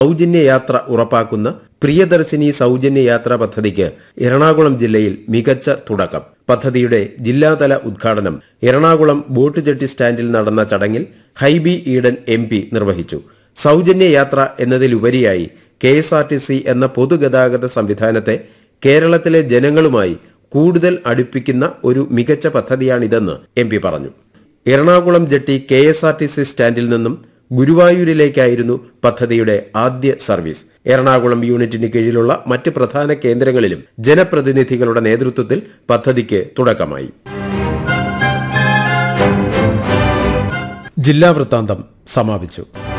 സൗജന്യ യാത്ര ഉറപ്പാക്കുന്ന പ്രിയദർശിനി സൗജന്യ യാത്രാ പദ്ധതിക്ക് എറണാകുളം ജില്ലയിൽ മികച്ച തുടക്കം പദ്ധതിയുടെ ജില്ലാതല ഉദ്ഘാടനം എറണാകുളം ബോട്ട് ജെട്ടി സ്റ്റാൻഡിൽ നടന്ന ചടങ്ങിൽ ഹൈബി ഈഡൻ എം നിർവഹിച്ചു സൗജന്യ യാത്ര എന്നതിലുപരിയായി K S R T C എന്ന പൊതുഗതാഗത സംവിധാനത്തെ കേരളത്തിലെ ജനങ്ങളുമായി കൂടുതൽ അടുപ്പിക്കുന്ന ഒരു മികച്ച പദ്ധതിയാണിതെന്ന് എം പി പറഞ്ഞു Ernakulam jetty K S R T C സ്റ്റാൻഡിൽ നിന്നും ഗുരുവായൂരിലേക്കായിരുന്നു പദ്ധതിയുടെ ആദ്യ സർവീസ് എറണാകുളം യൂണിറ്റിന് കീഴിലുള്ള മറ്റ് പ്രധാന കേന്ദ്രങ്ങളിലും ജനപ്രതിനിധികളുടെ നേതൃത്വത്തിൽ പദ്ധതിക്ക് തുടക്കമായി ജില്ലാ വൃത്താന്തം സമാപിച്ചു